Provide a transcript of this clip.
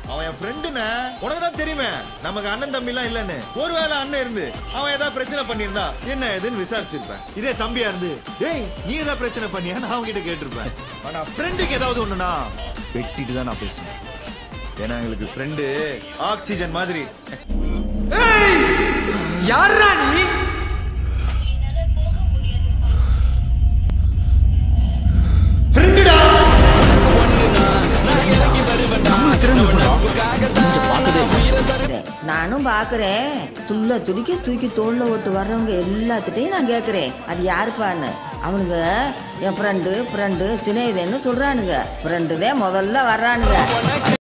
அவன் என் ஃப்ரெண்டுண்ணே உனக்கு தான் தெரியுமே நமக்கு அண்ணன் தம்பி எல்லாம் இல்லன்னு ஒருவேளை அண்ணன் இருந்து அவன் ஏதாவது பிரச்சனை பண்ணியிருந்தா என்ன ஏதுன்னு விசாரிச்சிருப்பேன் இதே தம்பியா இருந்து டேய் நீ ஏதாவது பிரச்சனை பண்ணியா நான் அவன்கிட்ட கேட்டிருப்பேன் ஆனா ஃப்ரெண்டுக்கு ஏதாவது ஒண்ணுனா வெட்டிட்டு தான் நான் பேசுவேன் ஏன்னா எங்களுக்கு ஃப்ரெண்டு ஆக்சிஜன் மாதிரி யாரா நீ ஃப்ரெண்டுடா நானும் பாக்குறேன் துள்ள துடிக்க தூக்கி தோல்ல ஓட்டு வர்றவங்க எல்லாத்துட்டையும் நான் கேக்குறேன் அது யாருப்பான்னு அவனுங்க என் ஃப்ரெண்டு ஃப்ரெண்டு சிநேகிதன்னு சொல்றானுங்க ஃப்ரெண்டு தான் முதல்ல வர்றானுங்க